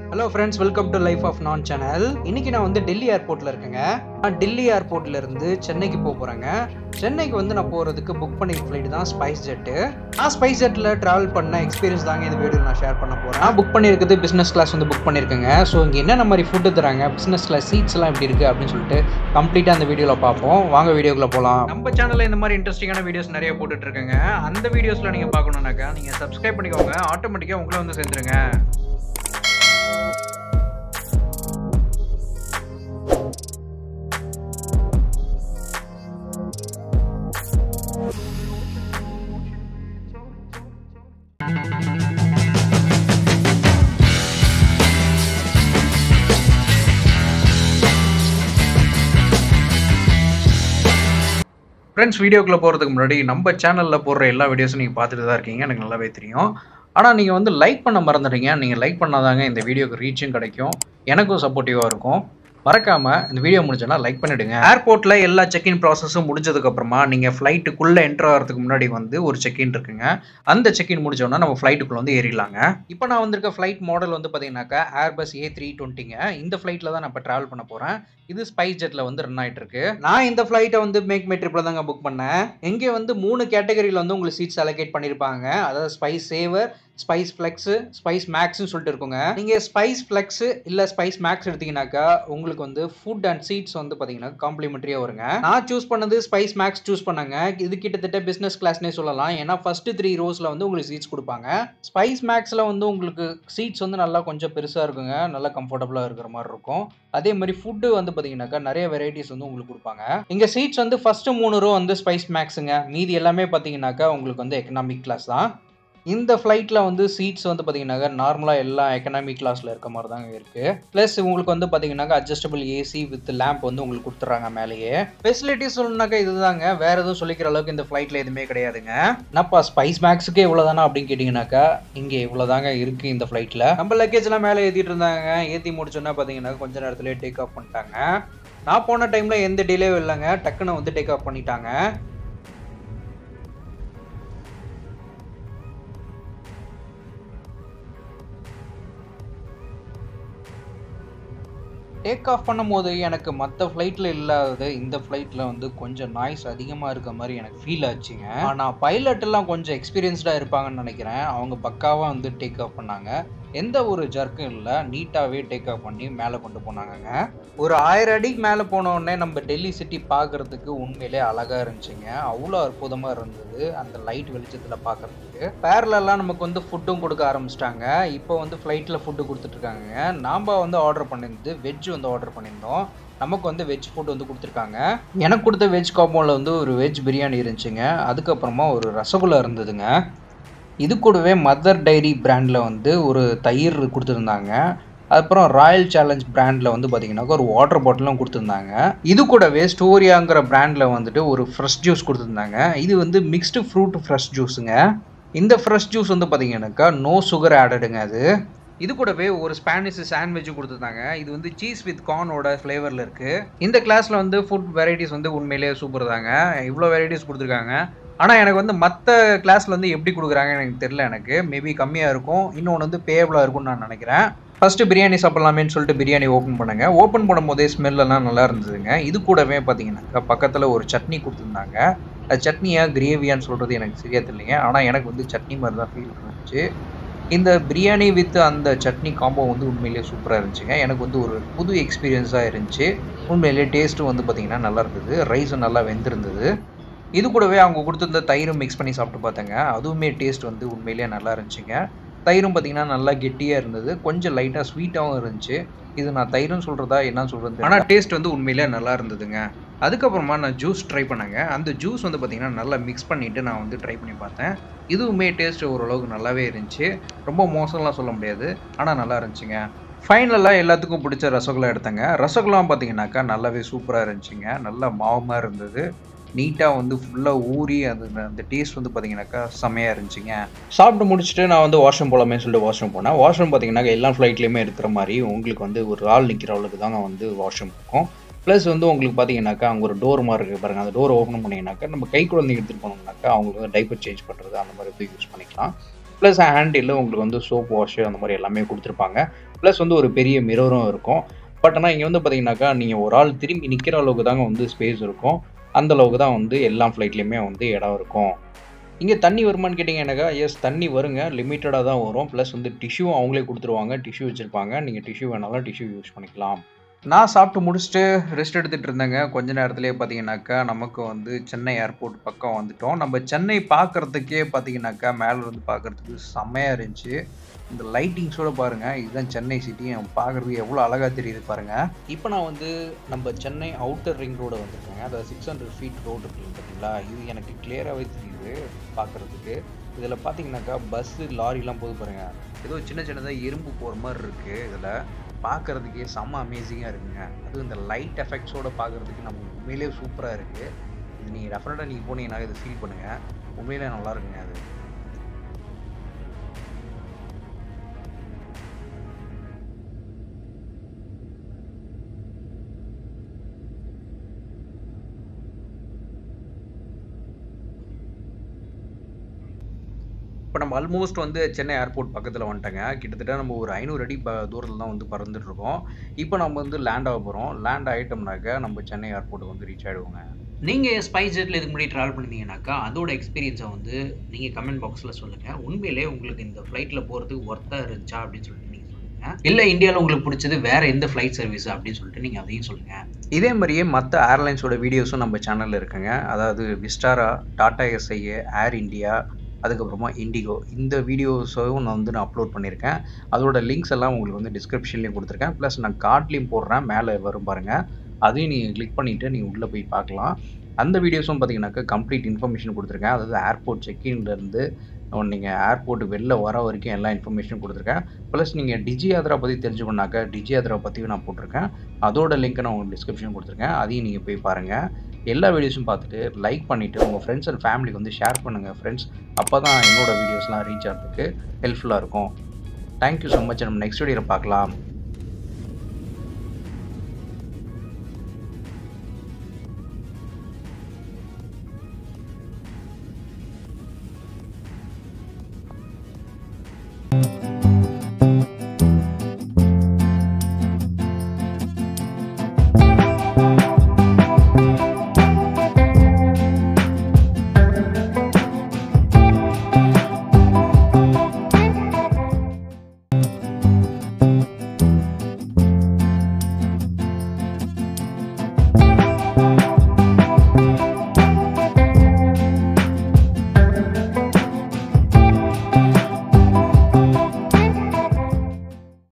hello friends welcome to life of நான் channel இன்னைக்கு நான் வந்து டெல்லி ஏர்போர்ட்ல இருக்கேங்க நான் டெல்லி ஏர்போர்ட்ல இருந்து சென்னைக்கு போக போறேங்க சென்னைக்கு வந்து நான் போறதுக்கு புக் பண்ணி ஃப்ளைட் தான் ஸ்பைஸ் ஜெட்டு நான் ஸ்பைஸ் ஜெட்ல டிராவல் பண்ண எக்ஸ்பீரியன்ஸ் தாங்க இந்த வீடியோ நான் ஷேர் பண்ண போறேன் நான் புக் பண்ணியிருக்குது பிசினஸ் கிளாஸ் வந்து புக் பண்ணியிருக்கேங்க ஸோ இங்கே என்னென்ன மாதிரி ஃபுட்டு தராங்க பிசினஸ் கிளாஸ் சீட்ஸ் எல்லாம் எப்படி இருக்கு அப்படின்னு சொல்லிட்டு கம்ப்ளீட்டாக அந்த வீடியோவில் பார்ப்போம் வாங்க வீடியோக்குள்ள போகலாம் நம்ம சேனலில் இந்த மாதிரி இன்ட்ரெஸ்டிங்கான வீடியோஸ் நிறைய போட்டுட்டு இருக்கேங்க அந்த வீடியோஸில் நீங்கள் பார்க்கணுன்னாக்கா நீங்கள் சப்ஸ்கிரைப் பண்ணிக்கோங்க ஆட்டோமேட்டிக்காக உங்களை வந்து சேர்ந்துருங்க ஃப்ரெண்ட்ஸ் வீடியோக்குள்ளே போகிறதுக்கு முன்னாடி நம்ம சேனலில் போடுற எல்லா வீடியோஸும் நீங்கள் பார்த்துட்டு தான் இருக்கீங்க எனக்கு நல்லாவே தெரியும் ஆனால் நீங்கள் வந்து லைக் பண்ண மறந்துட்டீங்க நீங்கள் லைக் பண்ணாதாங்க இந்த வீடியோக்கு ரீச்சும் கிடைக்கும் எனக்கும் சப்போர்ட்டிவாக இருக்கும் மறக்காம இந்த வீடியோ முடிஞ்சோன்னா லைக் பண்ணிடுங்க ஏர்போர்ட்ல எல்லா செக்இன் ப்ராசஸும் முடிஞ்சதுக்கு அப்புறமா நீங்க ஃப்ளைட்டுக்குள்ள என்டர் ஆகிறதுக்கு முன்னாடி வந்து ஒரு செக்இன் இருக்குங்க அந்த செக்இன் முடிஞ்சோன்னா நம்ம ஃப்ளைட்டுக்குள்ள வந்து ஏறிடலாங்க இப்போ நான் வந்திருக்க ஃப்ளைட் மாடல் வந்து பார்த்தீங்கன்னாக்கா ஏர்பஸ் ஏ த்ரீ டுவெண்ட்டிங்க இந்த ஃப்ளைட்டில் தான் நான் இப்போ ட்ராவல் பண்ண போகிறேன் இது ஸ்பைஸ் ஜெட்டில் வந்து ரன் ஆகிட்டு இருக்கு நான் இந்த ஃப்ளைட்டை வந்து மேக் மை ட்ரிப்பில் தாங்க புக் பண்ணேன் இங்கே வந்து மூணு கேட்டகரியில் வந்து உங்களுக்கு சீட்ஸ் அலோகேட் பண்ணியிருப்பாங்க அதாவது Spice Saver Spice Flex Spice மேக்ஸ்னு சொல்லிட்டு இருக்குங்க நீங்கள் ஸ்பைஸ் ஃப்ளெக்ஸு இல்லை ஸ்பைஸ் மேக்ஸ் எடுத்தீங்கன்னாக்கா உங்களுக்கு வந்து ஃபுட் அண்ட் சீட்ஸ் வந்து பார்த்தீங்கன்னா காம்ப்ளிமெண்ட்ரியாக வருங்க நான் சூஸ் பண்ணது ஸ்பைஸ் மேக்ஸ் சூஸ் பண்ணாங்க இது கிட்டத்தட்ட பிஸ்னஸ் கிளாஸ்னே சொல்லலாம் ஏன்னா ஃபர்ஸ்ட் த்ரீ ரோஸில் வந்து உங்களுக்கு சீட்ஸ் கொடுப்பாங்க ஸ்பைஸ் மேக்ஸில் வந்து உங்களுக்கு சீட்ஸ் வந்து நல்லா கொஞ்சம் பெருசாக இருக்குங்க நல்லா கம்ஃபர்டபுளாக இருக்கிற மாதிரி இருக்கும் அதே மாதிரி ஃபுட்டு வந்து பார்த்தீங்கன்னாக்கா நிறைய வெரைட்டிஸ் வந்து உங்களுக்கு கொடுப்பாங்க இங்கே சீட்ஸ் வந்து ஃபர்ஸ்ட் மூணு ரோ வந்து ஸ்பைஸ் மேக்ஸுங்க மீதி எல்லாமே பார்த்தீங்கன்னாக்கா உங்களுக்கு வந்து எக்கனாமிக் கிளாஸ் தான் இந்த ஃப்ளைட்டில் வந்து சீட்ஸ் வந்து பார்த்தீங்கன்னாக்கா நார்மலாக எல்லா எக்கனாமிக் கிளாஸில் இருக்க மாதிரி தாங்க இருக்குது ப்ளஸ் உங்களுக்கு வந்து பார்த்தீங்கன்னாக்கா அட்ஜஸ்டபிள் ஏசி வித் லேம்ப் வந்து உங்களுக்கு கொடுத்துட்றாங்க மேலேயே ஃபெசிலிட்டிஸ் சொல்லணுனாக்கா இதுதாங்க வேற எதுவும் சொல்லிக்கிற அளவுக்கு இந்த ஃப்ளைட்டில் எதுவுமே கிடையாதுங்க என்னப்பா ஸ்பைஸ் மேக்ஸுக்கே இவ்வளோ தானா அப்படின்னு கேட்டிங்கனாக்கா இங்கே இவ்வளோ தாங்க இருக்குது இந்த ஃப்ளைட்டில் நம்ம லக்கேஜ்லாம் மேலே ஏற்றிட்டு இருந்தாங்க ஏற்றி முடிச்சோன்னா பார்த்தீங்கன்னா கொஞ்ச நேரத்துலேயே டேக் ஆஃப் பண்ணிட்டாங்க நான் போன டைமில் எந்த டிலேவும் இல்லைங்க டக்குன்னு வந்து டேக் ஆஃப் பண்ணிட்டாங்க டேக் ஆஃப் பண்ணும்போது எனக்கு மற்ற ஃப்ளைட்டில் இல்லாதது இந்த ஃப்ளைட்டில் வந்து கொஞ்சம் நாய்ஸ் அதிகமாக இருக்க மாதிரி எனக்கு ஃபீல் ஆச்சுங்க ஆனால் பைலட் எல்லாம் கொஞ்சம் எக்ஸ்பீரியன்ஸ்டாக இருப்பாங்கன்னு நினைக்கிறேன் அவங்க பக்காவாக வந்து டேக் ஆஃப் பண்ணாங்க எந்த ஒரு ஜர்க்கும் இல்லை நீட்டாகவே டேக் ஆஃப் பண்ணி மேலே கொண்டு போனாங்கங்க ஒரு ஆயிரம் அடிக்கு மேலே போன உடனே நம்ம டெல்லி சிட்டி பார்க்கறதுக்கு உண்மையிலே அழகாக இருந்துச்சுங்க அவ்வளோ அற்புதமாக இருந்தது அந்த லைட் வெளிச்சத்தில் பார்க்கறதுக்கு பேரலெல்லாம் நமக்கு வந்து ஃபுட்டும் கொடுக்க ஆரம்பிச்சிட்டாங்க இப்போ வந்து ஃப்ளைட்டில் ஃபுட்டு கொடுத்துட்ருக்காங்க நாம் வந்து ஆர்டர் பண்ணியிருந்து வெஜ் வந்து ஆர்டர் பண்ணியிருந்தோம் நமக்கு வந்து வெஜ் ஃபுட் வந்து கொடுத்துருக்காங்க எனக்கு கொடுத்த வெஜ் காம்போவில் வந்து ஒரு வெஜ் பிரியாணி இருந்துச்சுங்க அதுக்கப்புறமா ஒரு ரசகுல்லா இருந்ததுங்க இது கூடவே மதர் டைரி பிராண்டில் வந்து ஒரு தயிர் கொடுத்துருந்தாங்க அப்புறம் ராயல் சேலஞ்ச் பிராண்டில் வந்து பார்த்தீங்கன்னாக்கா ஒரு வாட்டர் பாட்டிலும் கொடுத்துருந்தாங்க இது கூடவே ஸ்டோரியாங்கிற பிராண்டில் வந்துட்டு ஒரு ஃப்ரெஷ் ஜூஸ் கொடுத்துருந்தாங்க இது வந்து மிக்ஸ்டு ஃப்ரூட் ஃப்ரெஷ் ஜூஸுங்க இந்த ஃப்ரெஷ் ஜூஸ் வந்து பார்த்தீங்கன்னாக்கா நோ சுகர் ஆடடுங்க அது இது கூடவே ஒரு ஸ்பானிஷ் சாண்ட்விச் கொடுத்துருந்தாங்க இது வந்து சீஸ் வித் கார்னோட ஃப்ளேவரில் இருக்குது இந்த கிளாஸில் வந்து ஃபுட் வெரைட்டிஸ் வந்து உண்மையிலேயே சூப்பர் தாங்க இவ்வளோ வெரைட்டிஸ் கொடுத்துருக்காங்க ஆனால் எனக்கு வந்து மற்ற கிளாஸில் வந்து எப்படி கொடுக்குறாங்கன்னு எனக்கு தெரில எனக்கு மேபி கம்மியாக இருக்கும் இன்னொன்று வந்து பேயபிளாக இருக்கும்னு நான் நினைக்கிறேன் ஃபஸ்ட்டு பிரியாணி சாப்பிட்லாமேன்னு சொல்லிட்டு பிரியாணி ஓப்பன் பண்ணுங்க ஓப்பன் பண்ணும்போதே ஸ்மெல்லாம் நல்லா இருந்ததுங்க இது கூடவே பார்த்தீங்கன்னாக்கா பக்கத்தில் ஒரு சட்னி கொடுத்துருந்தாங்க அது சட்னியா கிரேவியான்னு சொல்கிறது எனக்கு சரியா தெரியலைங்க ஆனால் எனக்கு வந்து சட்னி மாதிரி தான் ஃபீல் இருந்துச்சு இந்த பிரியாணி வித் அந்த சட்னி காம்போ வந்து உண்மையிலேயே சூப்பராக இருந்துச்சுங்க எனக்கு வந்து ஒரு புது எக்ஸ்பீரியன்ஸாக இருந்துச்சு உண்மையிலேயே டேஸ்ட்டும் வந்து பார்த்திங்கன்னா நல்லா இருந்தது ரைஸும் நல்லா வெந்திருந்தது இது கூடவே அவங்க கொடுத்துருந்த தயிரும் மிக்ஸ் பண்ணி சாப்பிட்டு பார்த்தேங்க அதுவுமே டேஸ்ட் வந்து உண்மையிலேயே நல்லா இருந்துச்சுங்க தயிரும் பார்த்திங்கன்னா நல்லா கெட்டியாக இருந்தது கொஞ்சம் லைட்டாக ஸ்வீட்டாகவும் இருந்துச்சு இது நான் தயிரும் சொல்கிறதா என்ன சொல்கிறது ஆனால் டேஸ்ட் வந்து உண்மையிலே நல்லா இருந்ததுங்க அதுக்கப்புறமா நான் ஜூஸ் ட்ரை பண்ணேங்க அந்த ஜூஸ் வந்து பார்த்திங்கன்னா நல்லா மிக்ஸ் பண்ணிவிட்டு நான் வந்து ட்ரை பண்ணி பார்த்தேன் இதுவுமே டேஸ்ட் ஓரளவுக்கு நல்லாவே இருந்துச்சு ரொம்ப மோசம்லாம் சொல்ல முடியாது ஆனால் நல்லா இருந்துச்சுங்க ஃபைனலாக எல்லாத்துக்கும் பிடிச்ச ரசகுல்லா எடுத்தேங்க ரசகுல்லாம் பார்த்தீங்கன்னாக்கா நல்லாவே சூப்பராக இருந்துச்சுங்க நல்லா மாவுமாக இருந்தது நீட்டாக வந்து ஃபுல்லாக ஊறி அது அந்த டேஸ்ட் வந்து பார்த்தீங்கன்னாக்கா செம்மையாக இருந்துச்சுங்க சாப்பிட்டு முடிச்சுட்டு நான் வந்து வாஷ்ரூம் போகலாமே சொல்லிட்டு வாஷ்ரூம் போனேன் வாஷ்ரூம் பார்த்தீங்கன்னாக்கா எல்லா ஃப்ளைட்லேயுமே இருக்கிற மாதிரி உங்களுக்கு வந்து ஒரு ஆள் நிற்கிற அளவுக்கு தாங்க வந்து வாஷ்ரூம் இருக்கும் ப்ளஸ் வந்து உங்களுக்கு பார்த்தீங்கன்னாக்கா அங்கே ஒரு டோர் மாதிரி இருக்குது பாருங்கள் அந்த டோர் ஓப்பன் பண்ணிங்கனாக்கா நம்ம கை குழந்தைங்க எடுத்துகிட்டு போனோம்னாக்கா அவங்களுக்கு வந்து டைப்பர் சேஞ்ச் பண்ணுறது அந்த மாதிரி வந்து யூஸ் பண்ணிக்கலாம் ப்ளஸ் ஹேண்டில் உங்களுக்கு வந்து சோப் வாஷ் அந்த மாதிரி எல்லாமே கொடுத்துருப்பாங்க ப்ளஸ் வந்து ஒரு பெரிய மிரரும் இருக்கும் பட் ஆனால் இங்கே வந்து பார்த்தீங்கன்னாக்கா நீங்கள் ஒரு ஆள் திரும்பி நிற்கிற அளவுக்கு தாங்க வந்து ஸ்பேஸ் இருக்கும் அந்த அளவுக்கு தான் வந்து எல்லா ஃப்ளைட்லேயுமே வந்து இடம் இருக்கும் இங்கே தண்ணி வருமான்னு கேட்டிங்கன்னாக்கா எஸ் தண்ணி வருங்க லிமிட்டடாக தான் வரும் ப்ளஸ் வந்து டிஷ்யூ அவங்களே கொடுத்துருவாங்க டிஷ்யூ வச்சுருப்பாங்க நீங்கள் டிஷ்யூ வேணாலும் டிஷ்யூ யூஸ் பண்ணிக்கலாம் நான் சாப்பிட்டு முடிச்சுட்டு ரெஸ்ட் எடுத்துகிட்டு இருந்தேங்க கொஞ்ச நேரத்துலேயே பார்த்தீங்கன்னாக்கா நமக்கு வந்து சென்னை ஏர்போர்ட் பக்கம் வந்துட்டோம் நம்ம சென்னை பார்க்குறதுக்கே பார்த்தீங்கன்னாக்கா மேலே இருந்து பார்க்குறதுக்கு செம்மையாக இருந்துச்சு இந்த லைட்டிங்ஸோட பாருங்கள் இதுதான் சென்னை சிட்டி பார்க்குறதுக்கு எவ்வளோ அழகாக தெரியுது பாருங்கள் இப்போ நான் வந்து நம்ம சென்னை அவுட்டர் ரிங் ரோடு வந்திருக்கேங்க அதாவது சிக்ஸ் ஹண்ட்ரட் ஃபீட் ரோடு இருக்குங்க பார்த்தீங்களா இது எனக்கு கிளியராகவே தெரியுது பார்க்குறதுக்கு இதில் பார்த்தீங்கன்னாக்கா பஸ்ஸு லாரிலாம் போது பாருங்கள் ஏதோ சின்ன சின்னதாக எறும்பு போகிற மாதிரி இருக்குது இதில் பார்க்குறதுக்கே செம்ம அமேசிங்காக இருக்குங்க அதுவும் இந்த லைட் எஃபெக்ட்ஸோட பார்க்குறதுக்கு நம்ம உண்மையிலே சூப்பராக இருக்குது இது நீங்கள் டெஃபினட்டாக நீங்கள் போனீங்கன்னா இதை ஃபீல் பண்ணுங்கள் உண்மையிலே நல்லா இருக்குங்க அது இப்போ நம்ம ஆல்மோஸ்ட் வந்து சென்னை ஏர்போர்ட் பக்கத்தில் வந்துட்டோங்க கிட்டத்தட்ட நம்ம ஒரு ஐநூறு அடி ப தூரத்தில் தான் வந்து பறந்துட்டு இருக்கோம் இப்போ நம்ம வந்து லேண்ட் ஆக போகிறோம் லேண்ட் ஆகிட்டோம்னாக்க நம்ம சென்னை ஏர்போர்ட்டுக்கு வந்து ரீச் ஆகிடுவோங்க நீங்கள் ஸ்பைஸ் ஜெட்டில் இதுக்கு முன்னாடி ட்ராவல் பண்ணியிருந்தீங்கன்னாக்கா அதோட எக்ஸ்பீரியன்ஸை வந்து நீங்கள் கமெண்ட் பாக்ஸில் சொல்லுங்கள் உண்மையிலே உங்களுக்கு இந்த ஃப்ளைட்டில் போகிறதுக்கு ஒர்த்தாக இருந்துச்சா அப்படின்னு சொல்லிட்டு நீங்கள் சொல்லுங்கள் இல்லை இந்தியாவில் உங்களுக்கு பிடிச்சது வேறு எந்த ஃப்ளைட் சர்வீஸ் அப்படின்னு சொல்லிட்டு நீங்கள் அதையும் சொல்லுங்கள் இதே மாதிரியே மற்ற ஏர்லைன்ஸோட வீடியோஸும் நம்ம சேனலில் இருக்குங்க அதாவது Vistara Tata SIA Air India அதுக்கப்புறமா இண்டிகோ இந்த வீடியோஸையும் நான் வந்து நான் அப்லோட் பண்ணியிருக்கேன் அதோட லிங்க்ஸ் எல்லாம் உங்களுக்கு வந்து டிஸ்கிரிப்ஷன்லேயும் கொடுத்துருக்கேன் ப்ளஸ் நான் கார்ட்லேயும் போடுறேன் மேலே வரும் பாருங்கள் அதையும் நீங்கள் கிளிக் பண்ணிவிட்டு நீங்கள் உள்ளே போய் பார்க்கலாம் அந்த வீடியோஸும் பார்த்தீங்கன்னாக்கா கம்ப்ளீட் இன்ஃபர்மேஷன் கொடுத்துருக்கேன் அதாவது ஏர்போர்ட் செக்இன்லேருந்து நீங்கள் ஏர்போர்ட் வெளில வர வரைக்கும் எல்லா இன்ஃபர்மேஷனும் கொடுத்துருக்கேன் ப்ளஸ் நீங்கள் டிஜி யாத்ரா பற்றி தெரிஞ்சுக்கணுனாக்கா டிஜி யாத்ரா பற்றியும் நான் போட்டிருக்கேன் அதோட லிங்க்கை நான் உங்களுக்கு டிஸ்கிரிப்ஷன் கொடுத்துருக்கேன் அதையும் நீங்கள் போய் பாருங்கள் எல்லா வீடியோஸும் பார்த்துட்டு லைக் பண்ணிவிட்டு உங்கள் ஃப்ரெண்ட்ஸ் அண்ட் ஃபேமிலிக்கு வந்து ஷேர் பண்ணுங்கள் ஃப்ரெண்ட்ஸ் அப்போ தான் என்னோட வீடியோஸ்லாம் ரீச் ஆகிறதுக்கு ஹெல்ப்ஃபுல்லாக இருக்கும் தேங்க்யூ ஸோ மச் நம்ம நெக்ஸ்ட் வீடியோவில் பார்க்கலாம் thank you